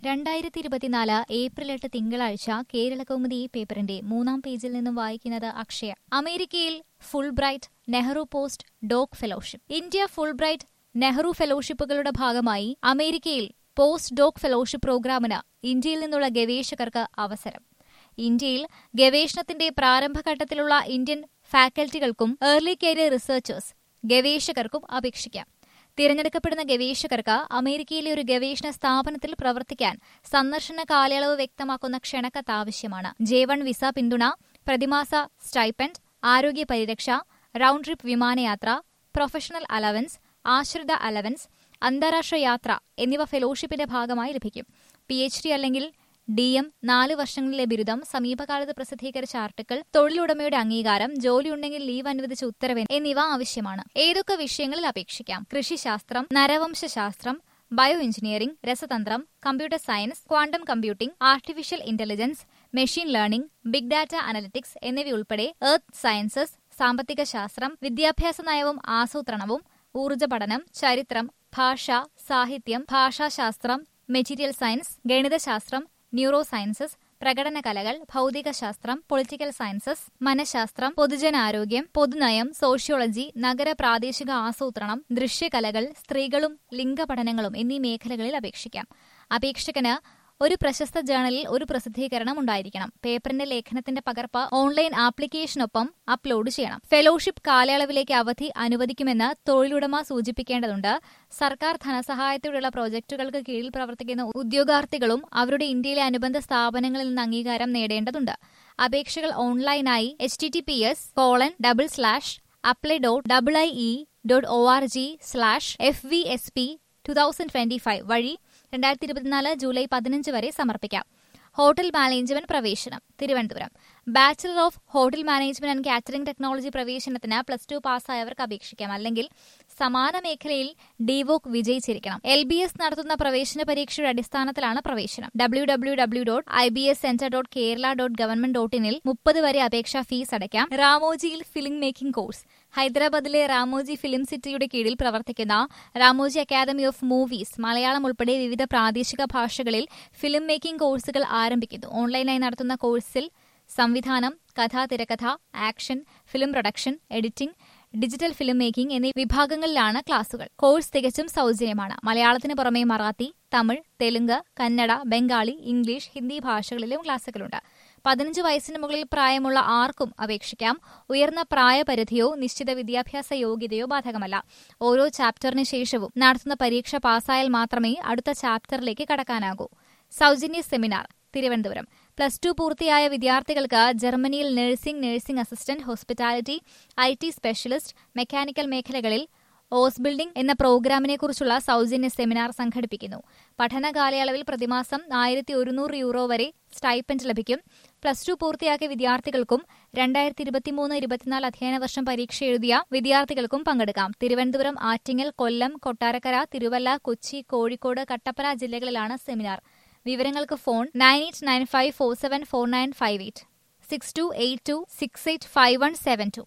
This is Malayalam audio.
രണ്ടായിരത്തി ഇരുപത്തിനാല് ഏപ്രിൽ എട്ട് തിങ്കളാഴ്ച കേരളകൗമുദി ഈ പേപ്പറിന്റെ മൂന്നാം പേജിൽ നിന്നും വായിക്കുന്നത് അക്ഷയ അമേരിക്കയിൽ Fulbright Nehru postdoc fellowship India Fulbright Nehru ഫെലോഷിപ്പുകളുടെ ഭാഗമായി അമേരിക്കയിൽ പോസ്റ്റ് ഡോഗ് ഫെലോഷിപ്പ് പ്രോഗ്രാമിന് ഇന്ത്യയിൽ നിന്നുള്ള ഗവേഷകർക്ക് അവസരം ഇന്ത്യയിൽ ഗവേഷണത്തിന്റെ പ്രാരംഭഘട്ടത്തിലുള്ള ഇന്ത്യൻ ഫാക്കൽറ്റികൾക്കും ഏർലി കരിയർ റിസർച്ചേഴ്സ് ഗവേഷകർക്കും അപേക്ഷിക്കാം തിരഞ്ഞെടുക്കപ്പെടുന്ന ഗവേഷകർക്ക് അമേരിക്കയിലെ ഒരു ഗവേഷണ സ്ഥാപനത്തിൽ പ്രവർത്തിക്കാൻ സന്ദർശന കാലയളവ് വ്യക്തമാക്കുന്ന ക്ഷണക്കത്ത് ആവശ്യമാണ് ജെ വൺ വിസ പിന്തുണ പ്രതിമാസ സ്റ്റൈപ്പൻഡ് ആരോഗ്യ പരിരക്ഷ റൌണ്ട് ട്രിപ്പ് വിമാനയാത്ര പ്രൊഫഷണൽ അലവൻസ് ആശ്രിത അലവൻസ് അന്താരാഷ്ട്ര യാത്ര എന്നിവ ഫെലോഷിപ്പിന്റെ ഭാഗമായി ലഭിക്കും പി എച്ച് ഡി അല്ലെങ്കിൽ ഡി എം നാല് വർഷങ്ങളിലെ ബിരുദം സമീപകാലത്ത് പ്രസിദ്ധീകരിച്ച ആർട്ടിക്കിൾ തൊഴിലുടമയുടെ അംഗീകാരം ജോലിയുണ്ടെങ്കിൽ ലീവ് അനുവദിച്ച ഉത്തരവ് എന്നിവ ആവശ്യമാണ് ഏതൊക്കെ വിഷയങ്ങളിൽ അപേക്ഷിക്കാം കൃഷിശാസ്ത്രം നരവംശശാസ്ത്രം ബയോ എഞ്ചിനീയറിംഗ് രസതന്ത്രം computer science quantum computing artificial intelligence machine learning big data analytics എന്നിവയുൾപ്പെടെ എർത്ത് സയൻസസ് സാമ്പത്തിക ശാസ്ത്രം വിദ്യാഭ്യാസ നയവും ആസൂത്രണവും ഊർജ്ജ പഠനം ചരിത്രം ഭാഷ സാഹിത്യം ഭാഷാശാസ്ത്രം മെറ്റീരിയൽ സയൻസ് ഗണിതശാസ്ത്രം ന്യൂറോ സയൻസസ് പ്രകടന കലകൾ ഭൗതികശാസ്ത്രം പൊളിറ്റിക്കൽ സയൻസസ് മനഃശാസ്ത്രം പൊതുജനാരോഗ്യം പൊതുനയം സോഷ്യോളജി നഗര പ്രാദേശിക ആസൂത്രണം ദൃശ്യകലകൾ സ്ത്രീകളും ലിംഗപഠനങ്ങളും എന്നീ മേഖലകളിൽ അപേക്ഷിക്കാം അപേക്ഷകന് ഒരു പ്രശസ്ത ജേണലിൽ ഒരു പ്രസിദ്ധീകരണം ഉണ്ടായിരിക്കണം പേപ്പറിന്റെ ലേഖനത്തിന്റെ പകർപ്പ് ഓൺലൈൻ ആപ്ലിക്കേഷനൊപ്പം അപ്ലോഡ് ചെയ്യണം ഫെലോഷിപ്പ് കാലയളവിലേക്ക് അവധി അനുവദിക്കുമെന്ന് തൊഴിലുടമ സൂചിപ്പിക്കേണ്ടതുണ്ട് സർക്കാർ ധനസഹായത്തോടെയുള്ള പ്രോജക്ടുകൾക്ക് കീഴിൽ പ്രവർത്തിക്കുന്ന ഉദ്യോഗാർത്ഥികളും അവരുടെ ഇന്ത്യയിലെ അനുബന്ധ സ്ഥാപനങ്ങളിൽ നിന്ന് അംഗീകാരം നേടേണ്ടതുണ്ട് അപേക്ഷകൾ ഓൺലൈനായി H T T P S colon double slash apply dot double I E dot O R G slash F V S P two thousand twenty five വഴി രണ്ടായിരത്തി ഇരുപത്തിനാല് ജൂലൈ പതിനഞ്ച് വരെ സമർപ്പിക്കാം ഹോട്ടൽ മാനേജ്മെന്റ് പ്രവേശനം തിരുവനന്തപുരം bachelor of hotel management and catering technology പ്രവേശനത്തിന് പ്ലസ് ടു പാസ്സായവർക്ക് അപേക്ഷിക്കാം അല്ലെങ്കിൽ സമാന മേഖലയിൽ ഡിവോക് വിജയിച്ചിരിക്കണം എൽ ബി എസ് നടത്തുന്ന പ്രവേശന പരീക്ഷയുടെ അടിസ്ഥാനത്തിലാണ് പ്രവേശനം W W W dot I B S centre dot Kerala dot government dot ഇനിൽ മുപ്പത് വരെ അപേക്ഷാ ഫീസ് അടയ്ക്കാം റാമോജിയിൽ ഫിലിം മേക്കിംഗ് കോഴ്സ് ഹൈദരാബാദിലെ റാമോജി ഫിലിം സിറ്റിയുടെ കീഴിൽ പ്രവർത്തിക്കുന്ന Ramoji academy of movies Malayalam ഉൾപ്പെടെ വിവിധ പ്രാദേശിക ഭാഷകളിൽ ഫിലിം മേക്കിംഗ് കോഴ്സുകൾ ആരംഭിക്കുന്നു ഓൺലൈനായി നടത്തുന്ന കോഴ്സിൽ സംവിധാനം കഥ തിരക്കഥ action film production editing digital film making എന്നീ വിഭാഗങ്ങളിലാണ് ക്ലാസുകൾ കോഴ്സ് തികച്ചും സൗജന്യമാണ് മലയാളത്തിന് പുറമെ മറാത്തി തമിഴ് തെലുങ്ക് കന്നഡ ബംഗാളി ഇംഗ്ലീഷ് ഹിന്ദി ഭാഷകളിലും ക്ലാസുകളുണ്ട് പതിനഞ്ച് വയസ്സിന് മുകളിൽ പ്രായമുള്ള ആർക്കും അപേക്ഷിക്കാം ഉയർന്ന പ്രായപരിധിയോ നിശ്ചിത വിദ്യാഭ്യാസ യോഗ്യതയോ ബാധകമല്ല ഓരോ ചാപ്റ്ററിന് ശേഷവും നടത്തുന്ന പരീക്ഷ പാസ്സായാൽ മാത്രമേ അടുത്ത ചാപ്റ്ററിലേക്ക് കടക്കാനാകൂ സൗജന്യ സെമിനാർ തിരുവനന്തപുരം പ്ലസ് ടു പൂർത്തിയായ വിദ്യാർത്ഥികൾക്ക് ജർമ്മനിയിൽ nursing nursing assistant hospitality I T specialist mechanical മേഖലകളിൽ ഓസ് ബിൽഡിംഗ് എന്ന പ്രോഗ്രാമിനെക്കുറിച്ചുള്ള സൗജന്യ സെമിനാർ സംഘടിപ്പിക്കുന്നു പഠന കാലയളവിൽ പ്രതിമാസം ആയിരത്തി ഒരുന്നൂറ് യൂറോ വരെ സ്റ്റൈപ്പൻഡ് ലഭിക്കും പ്ലസ് ടു പൂർത്തിയാക്കിയ വിദ്യാർത്ഥികൾക്കും രണ്ടായിരത്തി ഇരുപത്തിമൂന്ന് ഇരുപത്തിനാല് അധ്യയന വർഷം പരീക്ഷ എഴുതിയ വിദ്യാർത്ഥികൾക്കും പങ്കെടുക്കാം തിരുവനന്തപുരം ആറ്റിങ്ങൽ കൊല്ലം കൊട്ടാരക്കര തിരുവല്ല കൊച്ചി കോഴിക്കോട് കട്ടപ്പന ജില്ലകളിലാണ് സെമിനാർ വിവരങ്ങൾക്ക് phone nine eight nine five four seven four nine five eight six two eight two six eight five one seven to